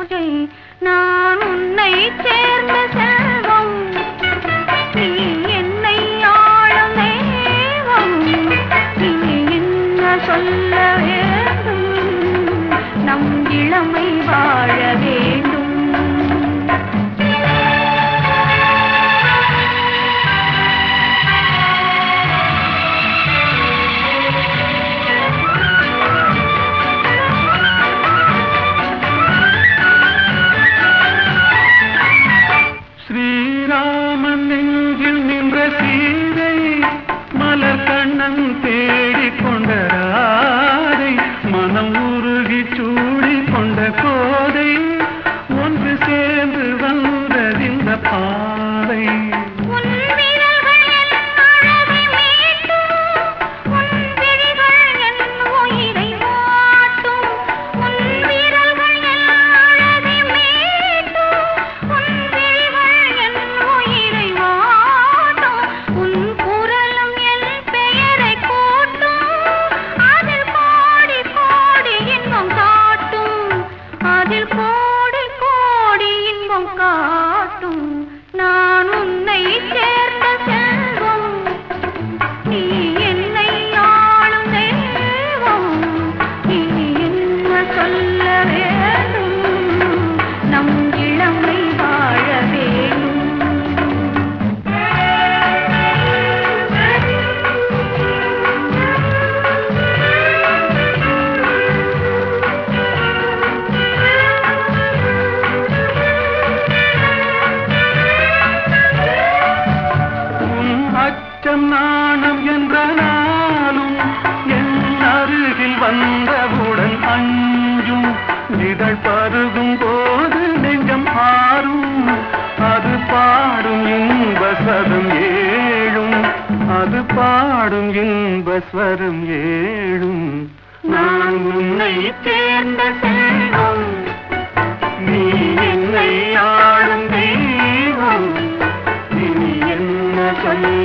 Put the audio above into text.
பூஜை நான் உன்னை சேர்ந்த செல்வம் நீ என்னை ஆளும் தெய்வம் இனி என்ன சொல்ல வேண்டும் நம் இளமை வாழ வேண்டும் ஸ்ரீராமன் நெஞ்சில் நின்ற சீதை மலர் கண்ணன் தேடிக் கொண்ட ராதை மனம் உருகி சூடி கொண்ட கோதை ஒன்று சேர்ந்து வந்ததிந்த பாதை உன் விரல்கள் என் அழகை மீட்டும் உன் விழிகள் என் உயிரை வாட்டும் உன் விரல்கள் என் அழகை மீட்டும் உன் விழிகள் என் உயிரை வாட்டும் உன் குரலும் என் பெயரை கூட்டும் அதில் கோடி கோடி இன்பம் காட்டும் அதில் கோடி கோடி இன்பம் காட்டும் நான் உன்னை சேர்ந்த செல்வம் நீ என்னை ஆளும் தெய்வம் இனி என்ன சொல்ல வேண்டும் நம் இளமை வாழ உன் அச்சம் நாணம் என்ற நாளும் என் அருகில் வந்தவுடன் அஞ்சும் இதழ் பருகும் போது நெஞ்சம் ஆறும் அது பாடும் இன்ப சதம் ஏழும் அது பாடும் இன்ப ஸ்வரம் ஏழும் நான் உன்னை சேர்ந்த செல்வம் நீ என்னை ஆளும் தெய்வம் இனி என்ன சொல்ல